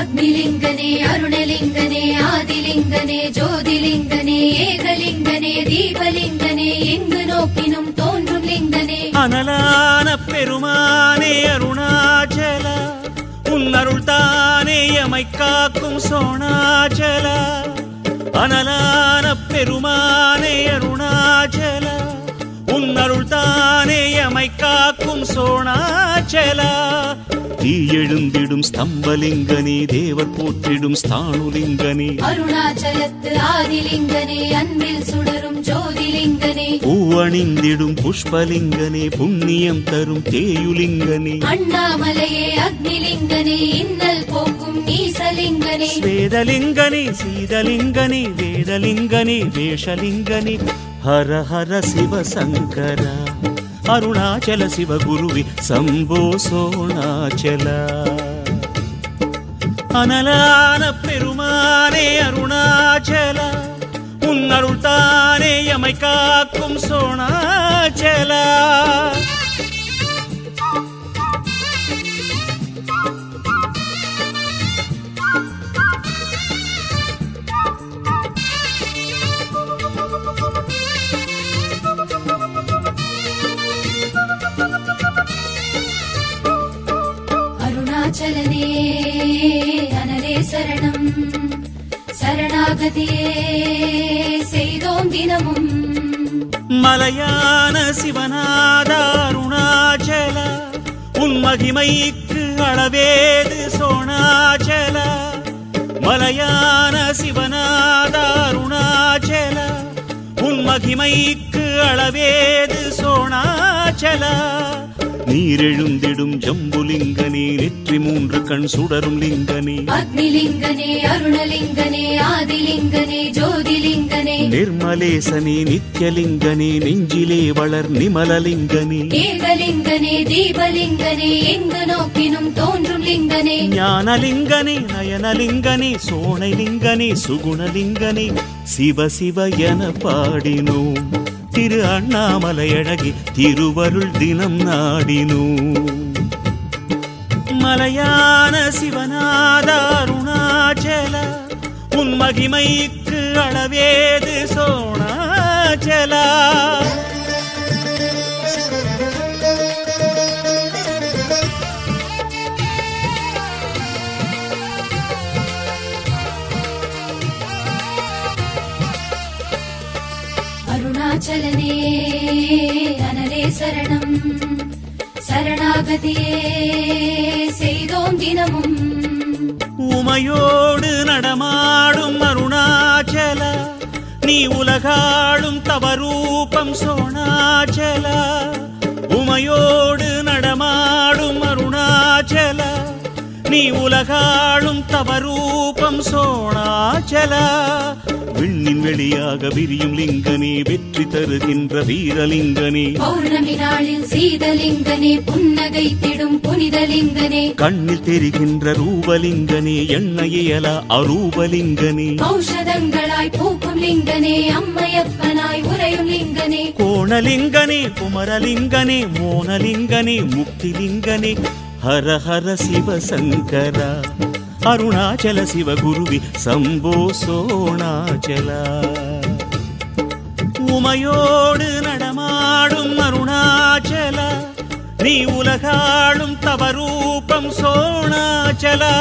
அக்னிலிங்கனே அருணலிங்கனே ஆதிலிங்கனே ஜோதிலிங்கனே ஏகலிங்கனே தீபலிங்கனே எங்கு நோக்கினும் தோன்றும் லிங்கனே அனலான பெருமானே அருணாச்சலா உன் அருள் தானே எமை காக்கும் சோணாச்சலா அனலான பெருமானே அருணாச்சலா உன் அருள் தானே எமை காக்கும் சோணாச்சலா தீ எழுந்திடும் ஸ்தம்பலிங்கனே தேவர் போற்றிடும் ஸ்தானுலிங்கனே அருணாச்சலத்து ஆதிலிங்கனே அன்பில் சுடரும் ஜோதிலிங்கனே பூவணிந்திடும் புஷ்பலிங்கனே புண்ணியம் தரும் தேயுலிங்கனே அண்ணாமலையே அக்னிலிங்கனே இன்னல் போக்கும் நீசலிங்கனே ஸ்வேதலிங்கனே சீதலிங்கனே வேதலிங்கனே வேஷலிங்கனே ஹர ஹர சிவ சங்கர அருணாச்சல சிவ குருவி சம்போ சோணாச்சல அனலான பெருமானே அருணாச்சல உன் அருள் தானே எமை காக்கும் சோணாச்சலா அருணாச்சலனே அனலே சரணம் சரணாகதியே செய்தோம் தினமும் மலையான சிவநாத அருணாச்சல உன் மகிமைக்கு அளவேது சோணாச்சல மலையான சிவநாத அருணாச்சல உன் மகிமைக்கு அளவேது சோணாச்சல நீரெழுந்திடும் ஜம்புலிங்கனே நெற்றி மூன்று கண் சுடரும் லிங்கனே அக்னிலிங்கனே அருணலிங்கனே ஆதிலிங்கனே ஜோதிலிங்கனே நிர்மலேசனே நித்யலிங்கனே நெஞ்சிலே வளர் நிமலலிங்கனே ஏகலிங்கனே தீபலிங்கனே எங்கு நோக்கினும் தோன்றும் லிங்கனே ஞானலிங்கனே நயனலிங்கனே சோணைலிங்கனே சுகுணலிங்கனே சிவ சிவ என பாடினோம் திரு அண்ணாமலையழகி திருவருள் தினம் நாடினோம் மலையான சிவநாத அருணாச்சல உன் மகிமைக்கு அளவேது சோணாச்சலா அருணாச்சலனே அனலே சரணம் சரணாகதியே செய்தோம் தினமும் உமையோடு நடமாடும் அருணாச்சல நீ உலகாளும் தவரூபம் சோணாச்சல உமையோடு நடமாடும் அருணாச்சல நீ உலகாளும் தவரூபம் சோணாச்சல விண்ணின் வெளியாக விரியும் லிங்கனே வெற்றி தருகின்ற வீரலிங்கனே பௌர்ணமி நாளில் சீதலிங்கனே புன்னகைத்திடும் புனிதலிங்கனே கண்ணில் தெரிகின்ற ரூபலிங்கனே எண்ணெயல அரூபலிங்கனே ஔஷதங்களாய் பூக்கும் லிங்கனே அம்மையப்பனாய் உறையும் லிங்கனே கோணலிங்கனே குமரலிங்கனே மோனலிங்கனே முக்திலிங்கனே ஹர ஹர சிவ சங்கர அருணாச்சல சிவ குருவி சம்போ சோணாச்சல உமையோடு நடமாடும் அருணாச்சல நீ உலகாளும் தவரூபம் சோணாச்சலா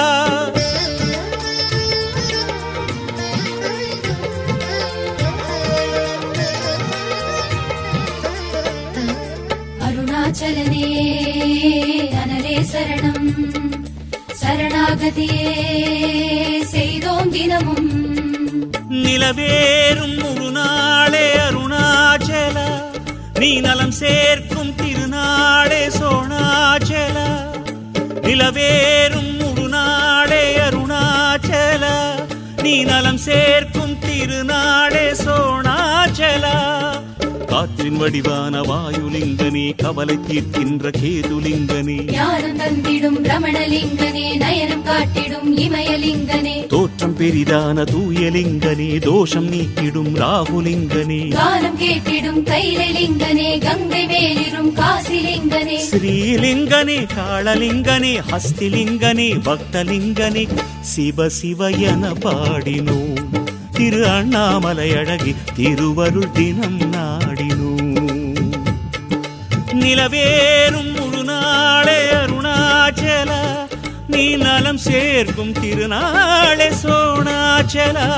அருணாச்சலனே அனலே சரணம் சரணாகதியே செய்தோம் தினமும் நிலவேறும் ஒரு நாளே அருணாச்சல நீ நலம் சேர்க்கும் திருநாளே சோணாச்சல நிலவேறும் ஒரு நாளே அருணாச்சல நீ நலம் சேர்க்கும் திருநாளே சோணாச்சல காற்றின் வடிவான வாயுலிங்கனே கவலை தீர்க்கின்ற கேதுலிங்கனே ஞானம் தந்திடும் ரமணலிங்கனே நயனம் காட்டிடும் இமயலிங்கனே தோற்றம் பெரிதான தூயலிங்கனே தோஷம் நீக்கிடும் ராகுலிங்கனே கானம் கேட்டிடும் கைலலிங்கனே கங்கை மேலிரும் காசிலிங்கனே ஸ்ரீலிங்கனே காளலிங்கனே ஹஸ்திலிங்கனே பக்தலிங்கனே சிவ சிவ என பாடினோம் திரு அண்ணாமலை அழகி திருவருள் தினம் நாடினோம் நிலவேறும் முழு நாளே அருணாச்சல நீ நலம் சேர்க்கும் திருநாளே சோணாச்சலா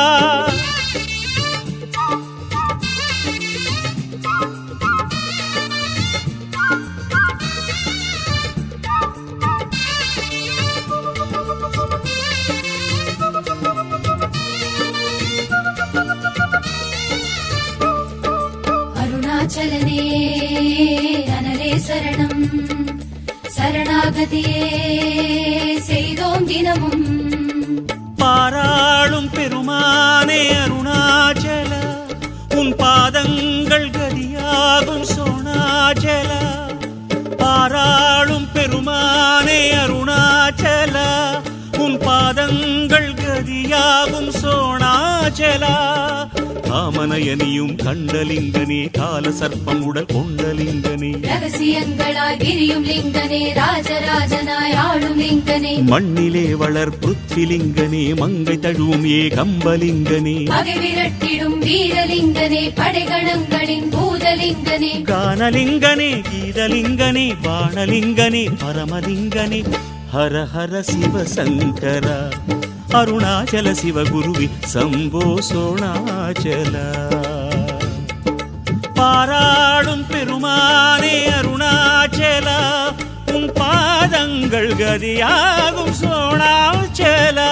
அருணாச்சலனே அனலே சரணம் சரணாகதியே செய்தோம் தினமும் பாராளும் பெருமானே அருணாச்சல உன் பாதங்கள் கதியாகும் சோணாச்சல பாராளும் பெருமானே அருணாச்சல உன் பாதங்கள் கதியாகும் சோணாச்சலா காமனயனியும் கண்டலிங்கனே கால சர்ப்பம் உடல் கொண்டலிங்கனே ரகசியங்களாய் விரியும் லிங்கனே ராஜராஜனாய் ஆளும் லிங்கனே மண்ணிலே வளர் புத்விலிங்கனே மங்கை தழுவும் ஏ கம்பலிங்கனே பகை விரட்டிடும் வீரலிங்கனே படைகணங்களின் பூதலிங்கனே கானலிங்கனே கீதலிங்கனே பாணலிங்கனே பரமலிங்கனே ஹர ஹர சிவ சங்கர அருணாச்சல சிவகுருவி சம்போ சோணாச்சல பாராடும் பெருமானே அருணாச்சல உன் பாதங்கள் கதியாகும் சோணாச்சலா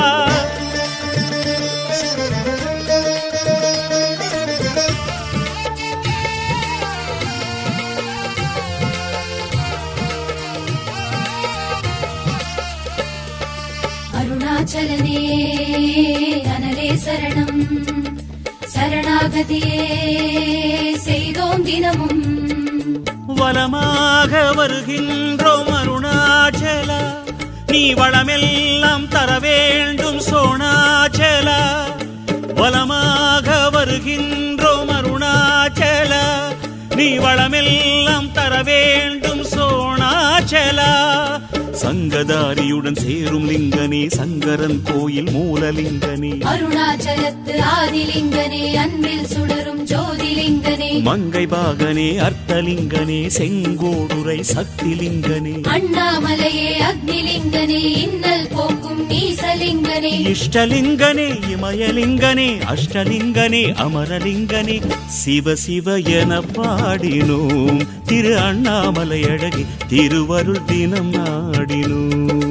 அருணாச்சலனே அனலே சரணம் சரணாகதியே செய்தோம் தினமும் வலமாக வருகின்றோம் அருணாச்சல நீ வளமெல்லாம் தர வேண்டும் சோணாச்சல வலமாக வருகின்றோம் அருணாச்சல நீ வளமெல்லாம் தர வேண்டும் சோணாச்சலா சங்கதாரியுடன் சேரும் லிங்கனே சங்கரன் கோயில் மூலலிங்கனே அருணாச்சலத்து ஆதிலிங்கனே அன்பில் சுடரும் ஜோதிலிங்கனே மங்கை பாகனே அர்த்தலிங்கனே செங்கோடுரை சக்திலிங்கனே அண்ணாமலையே அக்னிலிங்கனே இன்னல் போக்கும் நீசலிங்கனே இஷ்டலிங்கனே இமயலிங்கனே அஷ்டலிங்கனே அமரலிங்கனே சிவ சிவ என பாடினோம் திரு அண்ணாமலை அழகி திருவருள் தினம் நாடினோம்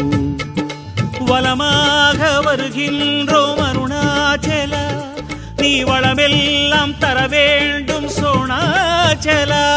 வலமாக வருகின்றோம் அருணாச்சல நீ வளமெல்லாம் தர வேண்டும் சோணாச்சலா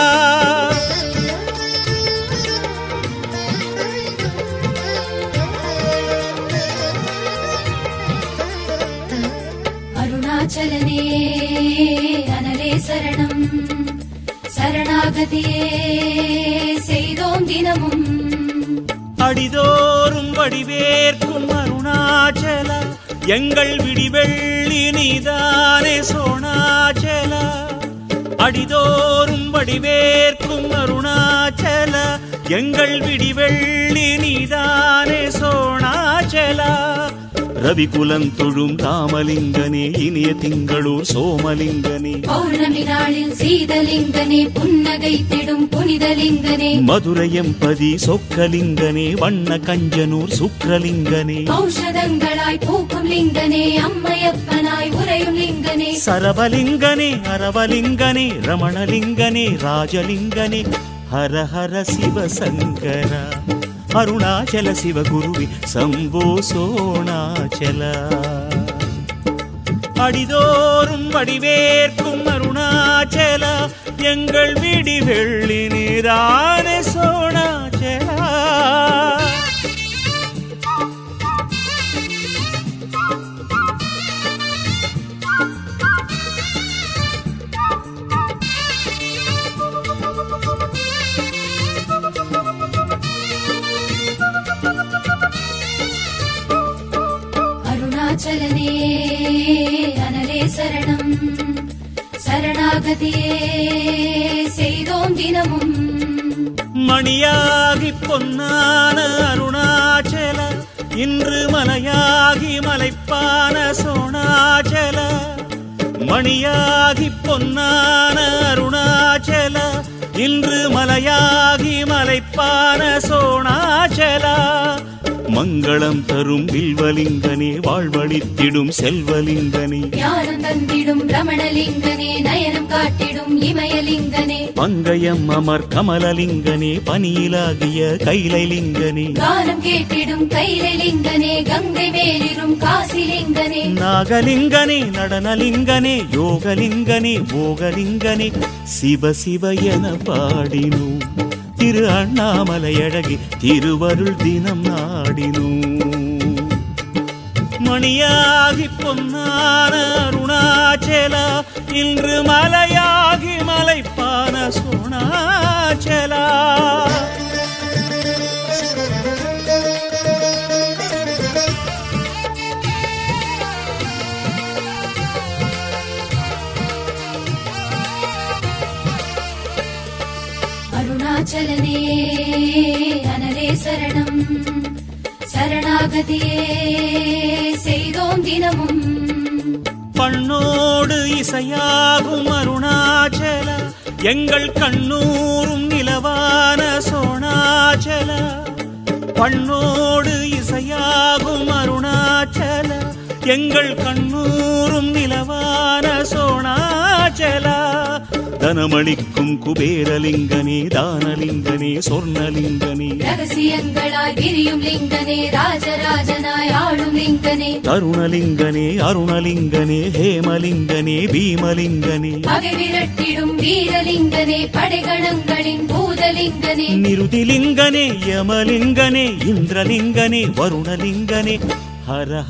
அருணாச்சலனே அனலே சரணம் சரணாகதியே செய்தோம் தினமும் அடிதோறும் வடிவேற்கும் அருணாச்சல எங்கள் விடிவெள்ளி நீதானே சோணாச்சல அடிதோறும் வடிவேற்கும் அருணாச்சல எங்கள் விடிவெள்ளி நீதானே சோணாச்சலா ரவிகுலம் தொழும் ராமலிங்கனே இனிய திங்களூர் சோமலிங்கனே பௌர்ணமி நாளில் சீதலிங்கனே புன்னகைத்திடும் புனிதலிங்கனே மதுரையம்பதி சொக்கலிங்கனே வண்ண கஞ்சனூர் சுக்ரலிங்கனே ஔஷதங்களாய் பூக்கும் லிங்கனே அம்மையப்பனாய் உறையும் லிங்கனே சரபலிங்கனே அரவலிங்கனே ரமணலிங்கனே ராஜலிங்கனே ஹர ஹர சிவ சங்கர அருணாச்சல சிவகுருவி சம்போ சோணாச்சல அடிதோறும் வடிவேற்கும் அருணாச்சல எங்கள் விடி வெள்ளி நீரானே சோணாச்சலா அருணாச்சலனே அனலே சரணம் சரணாகதியே செய்தோம் தினமும் மணியாகி பொன்னான அருணாச்சல இன்று மலையாகி மலைப்பான சோணாச்சல மணியாகி பொன்னான அருணாச்சல இன்று மலையாகி மலைப்பான சோணாச்சலா மங்களம் தரும் வில்வலிங்கனே வாழ்வழித்திடும் செல்வலிங்கனே ஞானம் தந்திடும் ரமணலிங்கனே நயனம் காட்டிடும் இமயலிங்கனே பங்கயம் அமர் கமலலிங்கனே பனியிலாகிய கைலைலிங்கனே கானம் கேட்டிடும் கைலலிங்கனே கங்கை மேலிரும் காசிலிங்கனே நாகலிங்கனே நடனலிங்கனே யோகலிங்கனே போகலிங்கனே சிவ சிவ என பாடினோம் திரு அண்ணாமலையழகி திருவருள் தினம் நாடினோம் மணியாகி பொன்னான அருணாச்சலா இன்று மலையாகி மலைப்பான சோணாச்சலா அருணாச்சலனே அனலே சரணம் சரணாகதியே செய்தோம் தினமும் பண்ணோடு இசையாகும் அருணாச்சல எங்கள் கண்ணூரும் நிலவான சோணாச்சல பண்ணோடு இசையாகும் அருணாச்சல எங்கள் கண்ணூரும் நிலவான சோணாச்சலா தனமளிக்கும் குபேரலிங்கனே தானலிங்கனே சொர்ணலிங்கனே ரகசியங்களாய் விரியும் லிங்கனே ராஜராஜனாய் ஆளும் லிங்கனே தருணலிங்கனே அருணலிங்கனே ஹேமலிங்கனே பீமலிங்கனே பகை விரட்டிடும் வீரலிங்கனே படைகணங்களின் பூதலிங்கனே நிருதிலிங்கனே யமலிங்கனே இந்திரலிங்கனே வருணலிங்கனே ஹர